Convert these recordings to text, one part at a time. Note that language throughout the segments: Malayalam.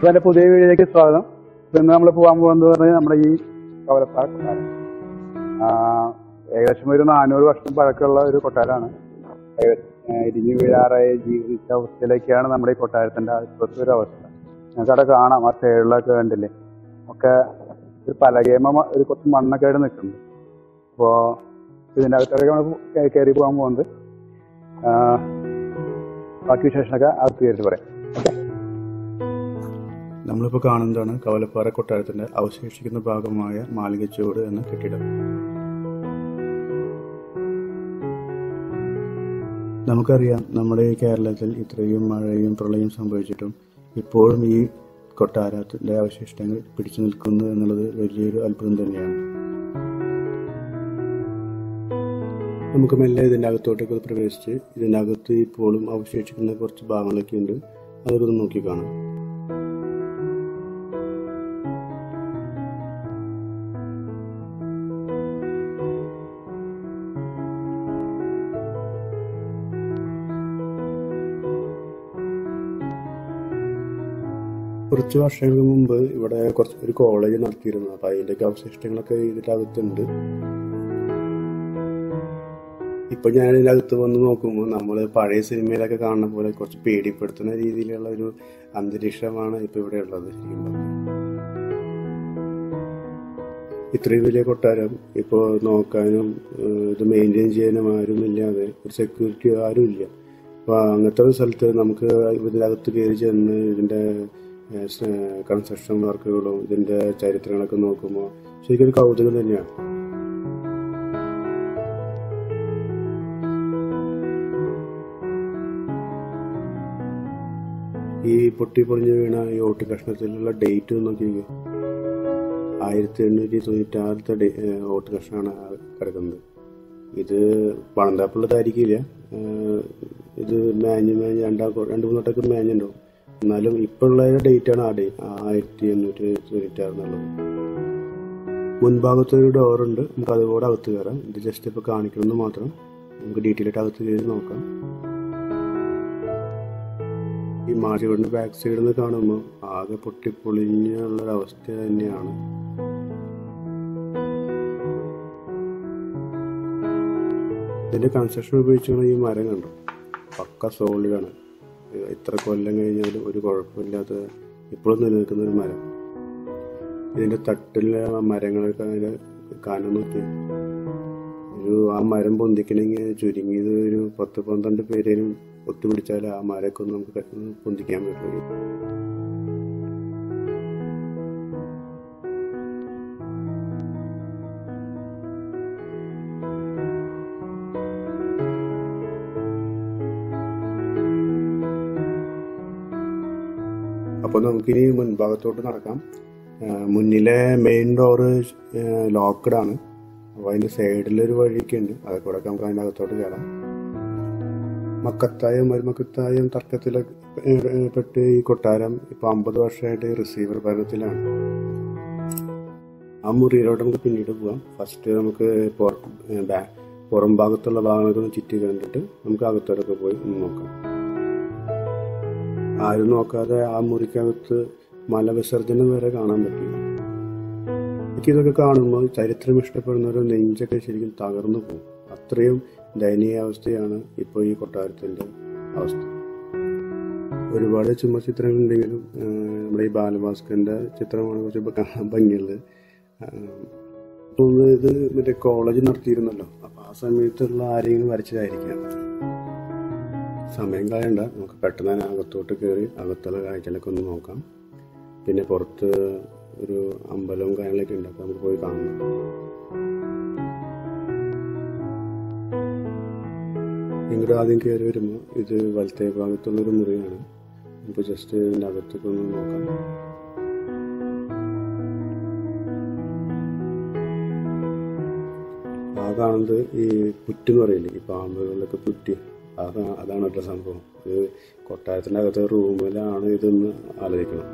അപ്പൊ എന്റെ പുതിയ വീഡിയോയിലേക്ക് സ്വാഗതം ഇപ്പൊ ഇന്ന് നമ്മൾ പോകാൻ പോകുന്നത് പറഞ്ഞാൽ നമ്മുടെ ഈ കവലപ്പാറ കൊട്ടാരം ആ, ഏകദേശം ഒരു നാനൂറ് വർഷം പഴക്കമുള്ള ഒരു കൊട്ടാരമാണ് ഏകദേശം, ആ, ഇടിഞ്ഞു വീഴാറായ ജീവിച്ച അവസ്ഥയിലേക്കാണ് നമ്മുടെ ഈ കൊട്ടാരത്തിന്റെ ഇപ്പോഴത്തെ ഒരു അവസ്ഥ ഞങ്ങൾക്ക് അവിടെ കാണാം ആ സൈഡിലൊക്കെ കണ്ടില്ലേ ഒക്കെ ഒരു പലകേമ മ- ഒരു കുറച്ച് മണ്ണൊക്കെ ആയിട്ട് നിൽക്കുന്നുണ്ട് അപ്പോ ഇതിന്റെ അകത്തൊക്കെ നമ്മൾ കയറി പോകാൻ പോകുന്നത് ആ, ബാക്കി വിശേഷമൊക്കെ അകത്ത് കയറിയിട്ട് പറയാം നമ്മളിപ്പോൾ കാണുന്നതാണ് കവലപ്പാറ കൊട്ടാരത്തിന്റെ അവശേഷിക്കുന്ന ഭാഗമായ മാളികച്ചോട് എന്ന കെട്ടിടം നമുക്കറിയാം നമ്മുടെ ഈ കേരളത്തിൽ ഇത്രയും മഴയും പ്രളയം സംഭവിച്ചിട്ടും ഇപ്പോഴും ഈ കൊട്ടാരത്തിന്റെ അവശിഷ്ടങ്ങൾ പിടിച്ചു നിൽക്കുന്നു എന്നുള്ളത് വലിയൊരു അത്ഭുതം തന്നെയാണ് നമുക്ക് മെല്ലെ ഇതിന്റെ അകത്തോട്ടൊക്കെ പ്രവേശിച്ച് ഇതിന്റെ അകത്ത് ഇപ്പോഴും അവശേഷിക്കുന്ന കുറച്ച് ഭാഗങ്ങളൊക്കെ ഉണ്ട് അതൊക്കെ ഒന്ന് നോക്കി കാണാം കുറച്ച് വർഷങ്ങൾക്ക് മുമ്പ് ഇവിടെ കുറച്ച് ഒരു കോളേജ് നടത്തിയിരുന്നു അപ്പൊ അതിന്റെയൊക്കെ അവശിഷ്ടങ്ങളൊക്കെ ഇതിന്റെ അകത്തുണ്ട് ഇപ്പൊ ഞാൻ ഇതിന്റെ അകത്ത് വന്ന് നോക്കുമ്പോൾ നമ്മൾ പഴയ സിനിമയിലൊക്കെ കാണുന്ന പോലെ കുറച്ച് പേടിപ്പെടുത്തുന്ന രീതിയിലുള്ള ഒരു അന്തരീക്ഷമാണ് ഇപ്പൊ ഇവിടെ ഉള്ളത് ശരിക്കും പറഞ്ഞാൽ. ഇത്രയും വലിയ കൊട്ടാരം ഇപ്പോ നോക്കാനും ഏഹ്, ഇത് മെയിൻറ്റെയിൻ ചെയ്യാനും ആരും ഇല്ലാതെ ഒരു സെക്യൂരിറ്റി ആരും ഇല്ല അപ്പൊ അങ്ങനത്തെ ഒരു സ്ഥലത്ത് നമുക്ക് ഇതിന്റെ അകത്ത് കയറി ചെന്ന് ഇതിന്റെ കൺസ്ട്രക്ഷൻ വർക്കുകളും ഇതിന്റെ ചരിത്രങ്ങളൊക്കെ നോക്കുമ്പോൾ ശരിക്കും ഒരു കൗതുകം തന്നെയാണ് ഈ പൊട്ടി പൊളിഞ്ഞു വീണ ഈ ഓട്ട് കഷ്ണത്തിലുള്ള ഡേറ്റ് നോക്കിയിരിക്കും ആയിരത്തി എണ്ണൂറ്റി തൊണ്ണൂറ്റി ആറിലത്തെ ഡേ- ഏഹ് ഓട്ട് കഷ്ണമാണ് ആ കിടക്കുന്നത് ഇത് പണന്താപ്പുള്ളതായിരിക്കില്ല ഏഹ് ഇത് മാഞ്ഞ് മാഞ്ഞ് രണ്ടാ രണ്ട് മൂന്ന് വട്ടമൊക്കെ മാഞ്ഞുണ്ടാവും എന്നാലും ഇപ്പോഴുള്ള ഡേറ്റ് ആണ് ആ ഡേ ആയിരത്തി എണ്ണൂറ്റി തൊണ്ണൂറ്റി ആറ് എന്നുള്ളത് മുൻഭാഗത്തൊരു ഡോറുണ്ട് നമുക്ക് അതുകൂടെ അകത്ത് കയറാം ഇത് ജസ്റ്റ് ഇപ്പൊ കാണിക്കണമെന്ന് മാത്രം നമുക്ക് ഡീറ്റെയിൽ ആയിട്ട് അകത്ത് കയറി നോക്കാം ഈ മാഷിയുടെ ബാക്ക് സൈഡിൽ നിന്ന് കാണുമ്പോൾ ആകെ പൊട്ടിപ്പൊളിഞ്ഞുള്ള ഒരു അവസ്ഥ തന്നെയാണ് ഇതിന്റെ കൺസ്ട്രക്ഷൻ ഉപയോഗിച്ചുള്ള ഈ മരം കണ്ടു പക്ക സോളിഡാണ് ഇത്ര കൊല്ലം കഴിഞ്ഞാലും ഒരു കുഴപ്പമില്ലാത്ത ഇപ്പോഴും നിലനിൽക്കുന്ന ഒരു മരം ഇതിന്റെ തട്ടിലെ ആ മരങ്ങളൊക്കെ അതിന്റെ കനം നോക്കി ഒരു ആ മരം പൊന്തിക്കണമെങ്കിൽ ചുരുങ്ങിയത് ഒരു പത്ത് പന്ത്രണ്ട് പേരേനും ഒത്തുപിടിച്ചാൽ ആ മരമൊക്കെ ഒന്ന് നമുക്ക് ക- ഒന്ന് പൊന്തിക്കാൻ പറ്റുള്ളൂ അപ്പോൾ നമുക്കിനി മുൻഭാഗത്തോട്ട് നടക്കാം ആ, മുന്നിലെ മെയിൻ ഡോറ് ലോക്ക്ഡ് ആണ് അപ്പോൾ അതിന്റെ സൈഡിലൊരു വഴിയൊക്കെ ഉണ്ട് അതൊക്കെ കൂടെ നമുക്ക് അതിന്റെ അകത്തോട്ട് കയറാം മക്കത്തായും മരുമക്കത്തായും തർക്കത്തിലൊക്കെ ഏ, ഏ, പെട്ട് ഈ കൊട്ടാരം ഇപ്പൊ അമ്പത് വർഷമായിട്ട് റിസീവർ ഭരണത്തിലാണ് ആ മുറിയിലോട്ട് നമുക്ക് പിന്നീട് പോവാം ഫസ്റ്റ് നമുക്ക് പുറ- ഏ, ബാ- പുറം ഭാഗത്തുള്ള ഭാഗങ്ങളൊക്കെ ഒന്ന് ചുറ്റി കണ്ടിട്ട് നമുക്ക് അകത്തോട്ടൊക്കെ പോയി ഒന്ന് നോക്കാം ആരും നോക്കാതെ ആ മുറിക്കകത്ത് മലവിസർജനം വരെ കാണാൻ പറ്റി എനിക്ക് ഇതൊക്കെ കാണുമ്പോൾ ചരിത്രം ഇഷ്ടപ്പെടുന്നവരുടെ നെഞ്ചൊക്കെ ശരിക്കും തകർന്നു പോകും അത്രയും ദയനീയാവസ്ഥയാണ് ഇപ്പോൾ ഈ കൊട്ടാരത്തിന്റെ അവസ്ഥ ഒരുപാട് ചുമചിത്രങ്ങളുണ്ടെങ്കിലും ആ, നമ്മുടെ ഈ ബാലഭാസ്കറിന്റെ ചിത്രമാണ് കുറച്ച് ഭ- കാണാൻ ഭംഗിയുള്ളത് ആ, ഇപ്പൊ ഇത് മറ്റേ കോളേജ് നടത്തിയിരുന്നല്ലോ അപ്പൊ ആ സമയത്തുള്ള ആരെങ്കിലും വരച്ചതായിരിക്കാം സമയം കളയണ്ട നമുക്ക് പെട്ടെന്ന് തന്നെ അകത്തോട്ട് കയറി അകത്തുള്ള കാഴ്ചകളൊക്കെ ഒന്ന് നോക്കാം പിന്നെ പുറത്ത് ഒരു അമ്പലവും കാര്യങ്ങളൊക്കെ ഉണ്ട് അപ്പൊ നമുക്ക് പോയി കാണണം ഇങ്ങോട്ട് ആദ്യം കയറി വരുമ്പോൾ ഇത് വലത്തേ ഭാഗത്തുള്ളൊരു മുറിയാണ് നമുക്ക് ജസ്റ്റ് ഇതിന്റെ അകത്തൊക്കെ ഒന്ന് നോക്കാം ആ കാണുന്നത് ഈ പുറ്റെന്ന് പറയില്ലേ ഈ പാമ്പുകളിലൊക്കെ പുറ്റി അതാ- അതാണ് കേട്ടോ സംഭവം ഇത് കൊട്ടാരത്തിന്റെ അകത്തെ റൂമിലാണ് ഇതെന്ന് ആലോചിക്കണം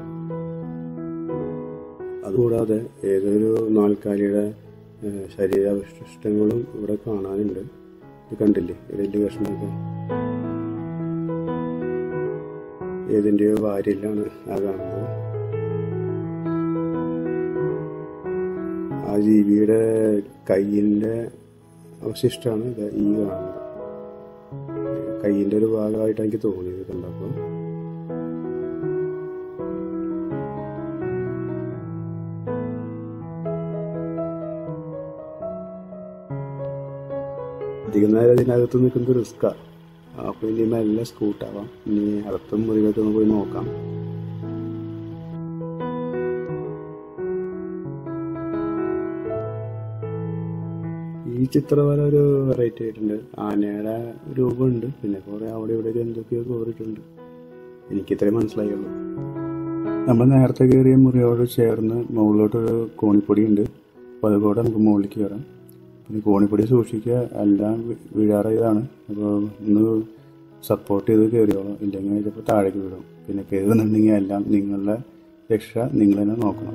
അതുകൂടാതെ ഏതൊരു നാൽക്കാലിയുടെ ഏഹ്, ശരീരാവശിഷ്ടങ്ങളും ഇവിടെ കാണാനുണ്ട് ഇത് കണ്ടില്ലേ ഇതിന്റെ കഷ്ണമൊക്കെ ഏതിന്റെയോ വാരിലാണ് ആ കാണുന്നത് ജീവിയുടെ കയ്യിന്റെ അവശിഷ്ടമാണ് ഇത് ഈ കാണുന്നത് കയ്യിന്റെ ഒരു ഭാഗമായിട്ട് എനിക്ക് തോന്നിയത് കണ്ടപ്പോൾ അധികം നേരം ഇതിനകത്ത് നിൽക്കുന്നത് റിസ്ക്കാ അപ്പൊ ഇനി മെല്ലെ സ്കൂട്ടാവാം ഇനി അകത്തും മുറിയിലൊക്കെ ഒന്ന് പോയി നോക്കാം ഈ ചിത്രവര ഒരു വെറൈറ്റി ആയിട്ടുണ്ട് ആനയുടെ രൂപമുണ്ട് പിന്നെ കുറെ അവിടെ ഇവിടെ എന്തൊക്കെയോ കോറിയിട്ടുണ്ട് എനിക്ക് ഇത്രയും മനസ്സിലായുള്ളൂ നമ്മൾ നേരത്തെ കയറിയ മുറിയോട് ചേർന്ന് മുകളിലോട്ടൊരു കോണിപ്പൊടി ഉണ്ട് അപ്പോൾ അതുകൂടെ നമുക്ക് മുകളിലേക്ക് കയറാം പിന്നെ കോണിപ്പൊടി സൂക്ഷിക്കുക എല്ലാം വി- വീഴാറായതാണ് അപ്പോൾ ഒന്ന് സപ്പോർട്ട് ചെയ്ത് കയറിയോളാം ഇല്ലെങ്കിൽ ചിലപ്പോൾ താഴേക്ക് വിടും പിന്നെ കയറുന്നുണ്ടെങ്കിൽ എല്ലാം നിങ്ങളുടെ രക്ഷ നിങ്ങൾ തന്നെ നോക്കണം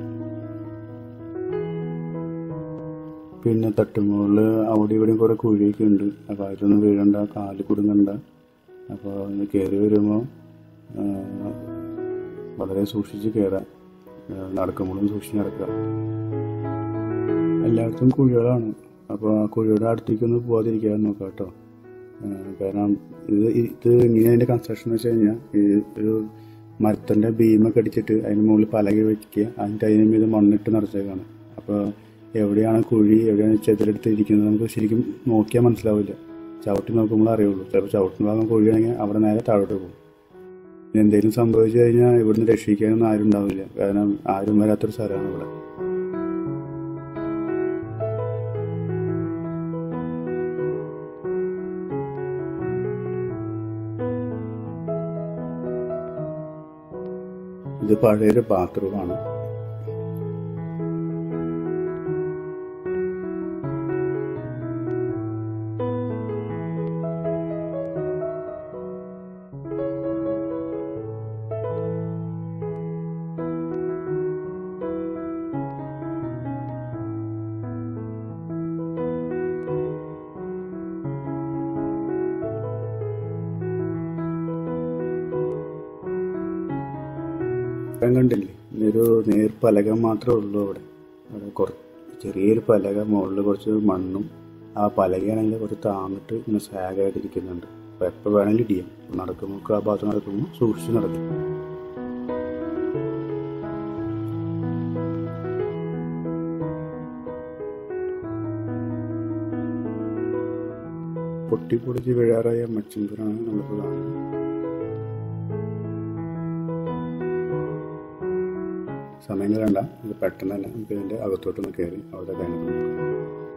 പിന്നെ തട്ടുമുകളിൽ അവിടെ ഇവിടെയും കുറെ കുഴിയൊക്കെ ഉണ്ട് അപ്പോൾ അതിലൊന്നും വീഴണ്ട കാല് കുടുങ്ങണ്ട അപ്പോൾ ഒന്ന് കയറി വരുമ്പോൾ വളരെ സൂക്ഷിച്ച് കയറാം ആ, നടക്കുമ്പോഴും സൂക്ഷിച്ച് നടക്കുക എല്ലായിടത്തും കുഴികളാണ് അപ്പോൾ ആ കുഴിയുടെ അടുത്തേക്കൊന്ന് പോകാതിരിക്കാൻ നോക്കാം കേട്ടോ ആ, കാരണം ഇത് ഇത് ഇങ്ങനെ അതിൻ്റെ കൺസ്ട്രക്ഷൻ എന്ന് വെച്ച് കഴിഞ്ഞാൽ ഈ ഒരു മരത്തിൻ്റെ ബീമൊക്കെ അടിച്ചിട്ട് അതിന് മുകളിൽ പലക വെക്കുക അതിൻ്റെ അതിന് മീത് മണ്ണിട്ട് നിറച്ചേക്കാണ് അപ്പോൾ എവിടെയാണ് കുഴി എവിടെയാണ് ചെതിലെടുത്ത് ഇരിക്കുന്നത് നമുക്ക് ശരിക്കും നോക്കിയാൽ മനസ്സിലാവില്ല ചവിട്ടി നോക്കുമ്പോൾ അറിയുള്ളൂ ചിലപ്പോൾ ചവിട്ടുന്ന ഭാഗം കുഴിയാണെങ്കിൽ അവിടെ നേരെ താഴോട്ട് പോകും ഇനി എന്തെങ്കിലും സംഭവിച്ചു കഴിഞ്ഞാൽ ഇവിടുന്ന് രക്ഷിക്കാനൊന്നും ആരും ഉണ്ടാവില്ല കാരണം ആരും വരാത്തൊരു സ്ഥലമാണ് ഇവിടെ ഇത് പഴയൊരു ബാത്റൂമാണ് ഞാൻ കണ്ടില്ലേ ഇതൊരു നേർ പലക മാത്രമേ ഉള്ളൂ അവിടെ അവിടെ കുറച്ച് ചെറിയൊരു പലക മുകളിൽ കുറച്ച് മണ്ണും ആ പലകയാണെങ്കിൽ കുറച്ച് താന്നിട്ട് ഇങ്ങനെ സാഗായിട്ട് ഇരിക്കുന്നുണ്ട് അപ്പൊ എപ്പോൾ വേണമെങ്കിലും ഇടിയാം നടക്കുമ്പോൾ ആ ഭാഗത്ത് നടക്കുമ്പോൾ സൂക്ഷിച്ച് നടക്കും പൊട്ടിപ്പൊടിച്ച് വീഴാറായ മച്ചിമ്പറാണ് നമ്മളിപ്പോൾ കാണുന്നത് സമയം വേണ്ട ഇത് പെട്ടെന്ന് തന്നെ നമുക്ക് ഇതിന്റെ അകത്തോട്ടൊന്ന് കയറി അവിടെ കഴിഞ്ഞിട്ട് നോക്കാം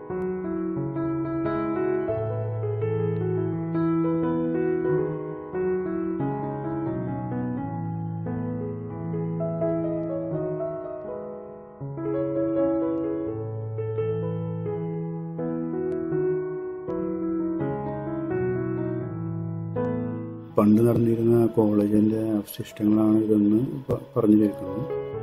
പണ്ട് നടന്നിരുന്ന കോളേജിന്റെ അവശിഷ്ടങ്ങളാണ് ഇതെന്ന് പ- പറഞ്ഞു കേൾക്കുന്നത്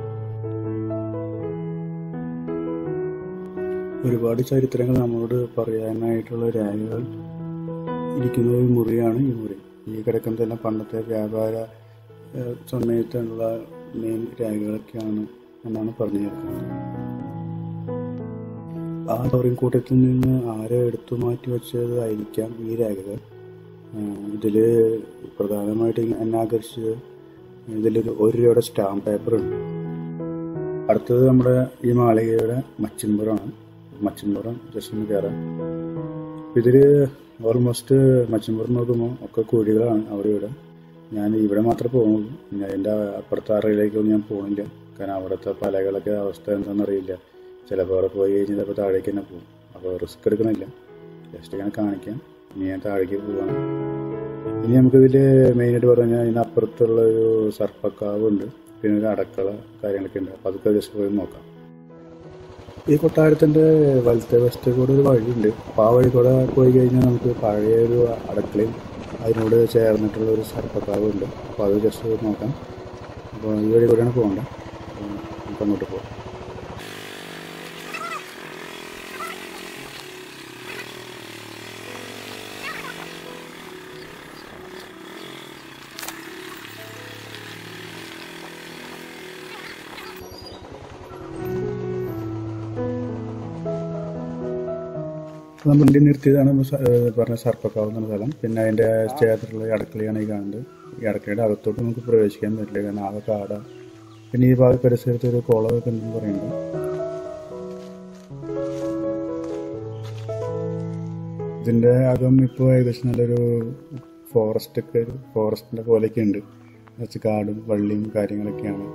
ഒരുപാട് ചരിത്രങ്ങൾ നമ്മളോട് പറയാനായിട്ടുള്ള രേഖകൾ ഇരിക്കുന്ന ഒരു മുറിയാണ് ഈ മുറി ഈ കിടക്കുന്നതെല്ലാം പണ്ടത്തെ വ്യാപാര ഏഹ്, സമയത്തുള്ള മെയിൻ രേഖകളൊക്കെയാണ് എന്നാണ് പറഞ്ഞു കേൾക്കുന്നത് ആ ടോറിൻ കൂട്ടത്തിൽ നിന്ന് ആരോ എടുത്തു മാറ്റി വെച്ചതായിരിക്കാം ഈ രേഖകൾ ഏഹ്, ഇതില് പ്രധാനമായിട്ട് എന്നെ ആകർഷിച്ചത് ഇതിലൊരു ഒരു രൂപയുടെ സ്റ്റാമ്പ് പേപ്പർ ഉണ്ട് അടുത്തത് നമ്മുടെ ഈ മാളികയുടെ മച്ചിമ്പുറമാണ് മച്ചിമ്പുറം ജസ്റ്റ് ഒന്ന് കയറാം ഇതില് ഓൾമോസ്റ്റ് മച്ചിമ്പുറം നോക്കുമ്പോൾ ഒക്കെ കുഴികളാണ് അവിടെ ഇവിടെ ഞാൻ ഇവിടെ മാത്രമേ പോകുന്നുള്ളൂ ഞാൻ എൻ്റെ അപ്പുറത്തെ അറയിലേക്കൊന്നും ഞാൻ പോകുന്നില്ല കാരണം അവിടുത്തെ പലകളൊക്കെ അവസ്ഥ എന്താണെന്ന് അറിയില്ല ചിലപ്പോൾ അവിടെ പോയി കഴിഞ്ഞാൽ ചിലപ്പോൾ താഴേക്ക് തന്നെ പോകും അപ്പോൾ റിസ്ക് എടുക്കുന്നില്ല ജസ്റ്റ് ഇങ്ങനെ കാണിക്കാം ഇനി ഞാൻ താഴേക്ക് പോവാണ് ഇനി നമുക്കിതിൽ മെയിനായിട്ട് പറഞ്ഞാൽ ഇതിന് അപ്പുറത്തുള്ള ഒരു സർപ്പക്കാവ് ഉണ്ട് പിന്നെ ഒരു അടക്കള കാര്യങ്ങളൊക്കെ ഉണ്ട് അപ്പോൾ അതൊക്കെ ജസ്റ്റ് പോയി നോക്കാം ഈ കൊട്ടാരത്തിന്റെ വലത്തെ വശത്തെ കൂടെ ഒരു വഴിയുണ്ട് അപ്പോൾ ആ വഴി കൂടെ പോയി കഴിഞ്ഞാൽ നമുക്ക് പഴയ ഒരു അടക്കളയും അതിനോട് ചേർന്നിട്ടുള്ള ഒരു സർപ്പക്കാവും ഉണ്ട് അപ്പോൾ അത് ജസ്റ്റ് നോക്കാം അപ്പോൾ ഈ വഴി കൂടെയാണ് പോകേണ്ടത് അപ്പോൾ നമുക്ക് അങ്ങോട്ട് പോകാം നമ്മൾ വണ്ടി നിർത്തിയതാണ് നമ്മൾ സ- ഏഹ് പറഞ്ഞ സർപ്പക്കാവ് എന്ന സ്ഥലം പിന്നെ അതിന്റെ ചേർത്തിലുള്ള ഈ അടുക്കളയാണ് ഈ കാണുന്നത് ഈ അടുക്കളയുടെ അകത്തോട്ട് നമുക്ക് പ്രവേശിക്കാൻ പറ്റില്ല കാരണം ആകെ കാട പിന്നെ ഈ ഭാഗ പരിസരത്ത് ഒരു കുളമൊക്കെ ഉണ്ടെന്ന് പറയുന്നുണ്ട് ഇതിന്റെ അകം ഇപ്പോൾ ഏകദേശം നല്ലൊരു ഫോറസ്റ്റ് ഒക്കെ ഫോറസ്റ്റിന്റെ പോലെയൊക്കെ ഉണ്ട് കുറച്ച് കാടും വള്ളിയും കാര്യങ്ങളൊക്കെയാണ്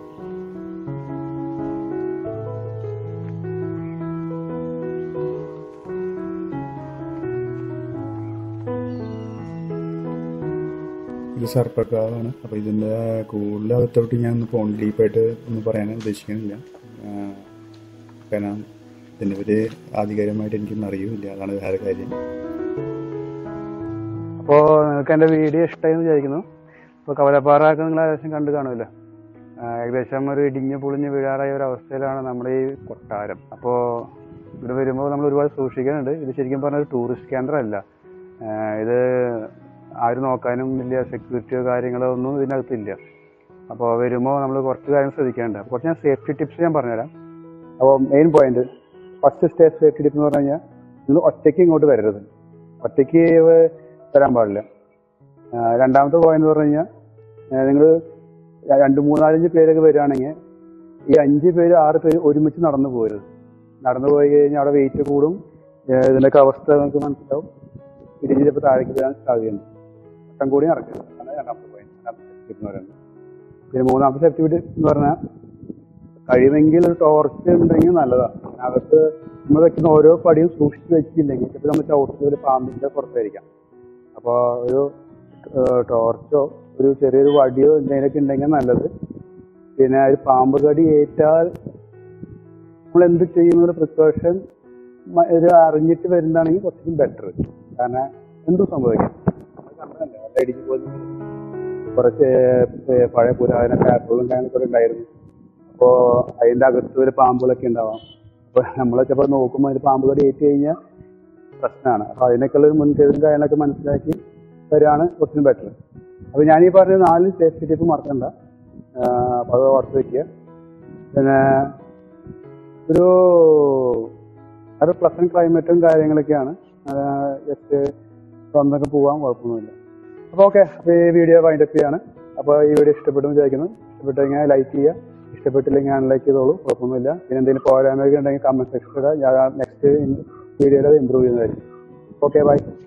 ഇത് സർപ്പക്കാവാണ് അപ്പോൾ ഇതിൻ്റെ കൂടുതൽ അകത്തോട്ട് ഞാൻ ഒന്ന് പോകണം ഡീപ്പായിട്ട് ഒന്നും പറയാൻ ഉദ്ദേശിക്കുന്നില്ല ആ, കാരണം ഇതിനെപ്പറ്റി ആധികാരികമായിട്ട് എനിക്കൊന്നും അറിയില്ല അതാണ് വേറെ കാര്യം അപ്പോൾ നിങ്ങൾക്ക് എൻ്റെ വീഡിയോ ഇഷ്ടമായി എന്ന് വിചാരിക്കുന്നു ഇപ്പോൾ കവലപ്പാറ ഒക്കെ നിങ്ങൾ ഏകദേശം കണ്ടു കാണുമല്ലോ ആ, ഏകദേശം ഒരു ഇടിഞ്ഞ് പൊളിഞ്ഞ് വീഴാറായ ഒരു അവസ്ഥയിലാണ് നമ്മുടെ ഈ കൊട്ടാരം അപ്പോൾ ഇവിടെ വരുമ്പോൾ നമ്മൾ ഒരുപാട് സൂക്ഷിക്കാനുണ്ട് ഇത് ശരിക്കും പറഞ്ഞ ഒരു ടൂറിസ്റ്റ് കേന്ദ്രമല്ല ആ, ഇത് ആരും നോക്കാനും വലിയ സെക്യൂരിറ്റിയോ കാര്യങ്ങളോ ഒന്നും ഇതിനകത്തില്ല അപ്പോൾ വരുമ്പോൾ നമ്മൾ കുറച്ച് കാര്യം ശ്രദ്ധിക്കാനുണ്ട് അപ്പോൾ കുറച്ച് ഞാൻ സേഫ്റ്റി ടിപ്സ് ഞാൻ പറഞ്ഞുതരാം അപ്പോൾ main point first stage safety tip എന്ന് പറഞ്ഞു കഴിഞ്ഞാൽ നിങ്ങൾ ഒറ്റയ്ക്ക് ഇങ്ങോട്ട് വരരുത് ഒറ്റയ്ക്ക് വരാൻ പാടില്ല ആ, രണ്ടാമത്തെ പോയിന്റ് എന്ന് പറഞ്ഞു കഴിഞ്ഞാൽ നിങ്ങൾ രണ്ട് മൂന്നാലഞ്ച് പേരൊക്കെ വരികയാണെങ്കിൽ ഈ അഞ്ച് പേര് ആറ് പേര് ഒരുമിച്ച് നടന്നു പോരുത് നടന്നു പോയി കഴിഞ്ഞാൽ അവിടെ വെയിറ്റ് കൂടും ഏ, ഇതിൻ്റെയൊക്കെ അവസ്ഥ നമുക്ക് മനസ്സിലാവും ഇടിഞ്ഞ് ചിലപ്പോൾ താഴേക്ക് വരാൻ സാധ്യതയുണ്ട് ഒട്ടം കൂടി നടക്കരുത് അതാണ് രണ്ടാമത്തെ പോയിന്റ് രണ്ടാമത്തെ safety tip എന്ന് പറയുന്നത് പിന്നെ മൂന്നാമത്തെ സേഫ്റ്റി ടിപ്പ് എന്ന് പറഞ്ഞാൽ കഴിയുമെങ്കിൽ ഒരു ടോർച്ച് ഉണ്ടെങ്കിൽ നല്ലതാണ് അകത്ത് നമ്മൾ വെക്കുന്ന ഓരോ പടിയും സൂക്ഷിച്ച് വെച്ചില്ലെങ്കിൽ ചിലപ്പോൾ നമ്മൾ ചവിട്ടുന്ന ഒരു പാമ്പിന്റെ പുറത്തായിരിക്കാം അപ്പോൾ ഒരു ടോർച്ചോ ഒരു ചെറിയൊരു വടിയോ എന്തെങ്കിലുമൊക്കെ ഉണ്ടെങ്കിൽ നല്ലത് പിന്നെ ഒരു പാമ്പ് കടി ഏറ്റാൽ നമ്മൾ എന്ത് ചെയ്യുന്ന പ്രിക്കോഷൻ ഒരു അറിഞ്ഞിട്ട് വരുന്നതാണെങ്കിൽ കുറച്ചും ബെറ്റർ കാരണം എന്തും സംഭവിക്കാം നമ്മൾ കണ്ടതല്ലേ, വല്ല ഇടിഞ്ഞ് പോയി കുറച്ച് ഏർ പഴയ പുരാതന ടാപ്പുകളും കാര്യങ്ങളൊക്കെ ഉണ്ടായിരുന്നു അപ്പോൾ അതിൻ്റെ അകത്ത് ഒരു പാമ്പുകളൊക്കെ ഉണ്ടാവാം അപ്പോൾ നമ്മൾ ചിലപ്പോൾ നോക്കുമ്പോൾ അതിൽ പാമ്പ് കടി ഏറ്റ് കഴിഞ്ഞാൽ പ്രശ്നമാണ് അപ്പോൾ അതിനൊക്കെയുള്ള ഒരു മുൻകരുതലും കാര്യങ്ങളൊക്കെ മനസ്സിലാക്കി വരികയാണ് കുറച്ചും ബെറ്റർ അപ്പോൾ ഞാൻ ഈ പറഞ്ഞ നാല് സേഫ്റ്റി ടിപ്പ് മറക്കണ്ട അപ്പോൾ അത് ഓർത്ത് വെക്കുക പിന്നെ ഒരു ഒരു പ്ലസന്റ് ക്ലൈമറ്റും കാര്യങ്ങളൊക്കെയാണ് ജസ്റ്റ് വന്നൊക്കെ പോകാൻ കുഴപ്പമൊന്നുമില്ല അപ്പോൾ ഓക്കെ അപ്പോൾ ഈ വീഡിയോ വൈൻഡ് അപ്പ് ചെയ്യാണ് അപ്പോൾ ഈ വീഡിയോ ഇഷ്ടപ്പെട്ടു എന്ന് വിചാരിക്കുന്നു ഇഷ്ടപ്പെട്ടു കഴിഞ്ഞാൽ ലൈക്ക് ചെയ്യുക ഇഷ്ടപ്പെട്ടില്ലെങ്കിൽ അൺലൈക്ക് ചെയ്തോളൂ കുഴപ്പമൊന്നുമില്ല പിന്നെ എന്തെങ്കിലും പോരായ്മയൊക്കെ ഉണ്ടെങ്കിൽ കമന്റ് സെക്ഷനിൽ ഞാൻ നെക്സ്റ്റ് വീഡിയോയിൽ അത് ഇമ്പ്രൂവ് ചെയ്യുന്നതായിരിക്കും ഓക്കെ ബൈ